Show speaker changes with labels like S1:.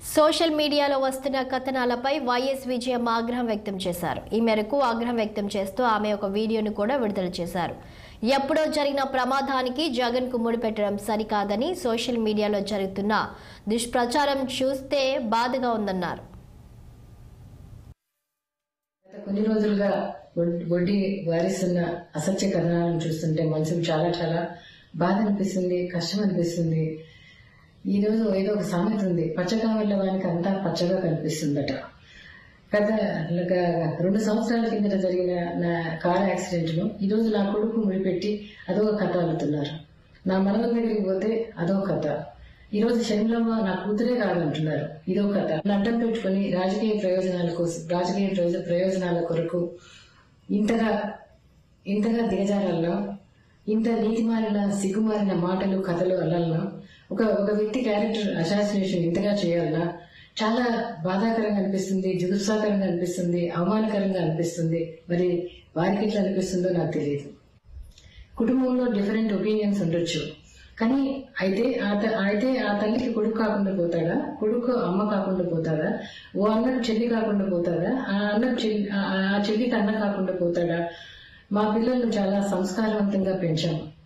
S1: social మీడియాలో వస్తున్న కథనాలపై YS విజయం ఆగ్రహం వ్యక్తం చేశారు ఈ మేరకు ఆగ్రహం వ్యక్తం చేస్తూ ఆమె ఒక వీడియోను కూడా విడుదల చేశారు ఎప్పుడో జరిగిన ప్రమాదానికి జగన్ కు ముడిపెట్టడం సరికాదని సోషల్ మీడియాలో జరుగుతున్న దుష్ప్రచారం చూస్తే బాధగా ఉందన్నారు
S2: గత కొన్ని రోజులుగా వడ్- వడ్డీ వారిస్తున్న అసత్య కథనాలను చూస్తుంటే మనసుకు చాలా చాలా బాధ అనిపిస్తుంది కష్టం అనిపిస్తుంది ఈ రోజు ఏదో ఒక సామెత ఉంది పచ్చగా వెళ్ళ వానికి అంతా పచ్చగా కనిపిస్తుందట గత గ- రెండు సంవత్సరాల కిందట జరిగిన నా కార్ యాక్సిడెంట్ లో ఈ రోజు నా కొడుకు ముడిపెట్టి అదొక కథ అల్లుతున్నారు నా మనవల దగ్గరికి పోతే అదో కథ ఈ రోజు శనిలమ్మ నా కూతురే కాదంటున్నారు ఇదో కథ నన్ను అడ్డం పెట్టుకుని రాజకీయ ప్రయోజనాల కోసం రాజకీయ ప్రయోజ- ప్రయోజనాల కొరకు ఇంతగా ఇంతగా దిగజారాలన్నా ఇంత నీతిమాలిన సిగ్గుమారిన మాటలు కథలు అల్లాలన్నా ఒక ఒక వ్యక్తి క్యారెక్టర్ అసాసినేషన్ ఇంతగా చేయాలన్నా చాలా బాధాకరంగా అనిపిస్తుంది జుగుత్సాకరంగా అనిపిస్తుంది అవమానకరంగా అనిపిస్తుంది మరి వారికి ఎట్లా అనిపిస్తుందో నాకు తెలియదు కుటుంబంలో డిఫరెంట్ ఒపీనియన్స్ ఉండొచ్చు కానీ అయితే ఆ త- అయితే ఆ తల్లికి కొడుకు కాకుండా పోతాడా కొడుకు అమ్మ కాకుండా పోతాడా ఓ అన్నకు చెల్లి కాకుండా పోతాడా ఆ అన్నకు చెల్లి ఆ- ఆ చెల్లికి అన్న కాకుండా పోతాడా మా పిల్లల్ని చాలా సంస్కారవంతంగా పెంచాము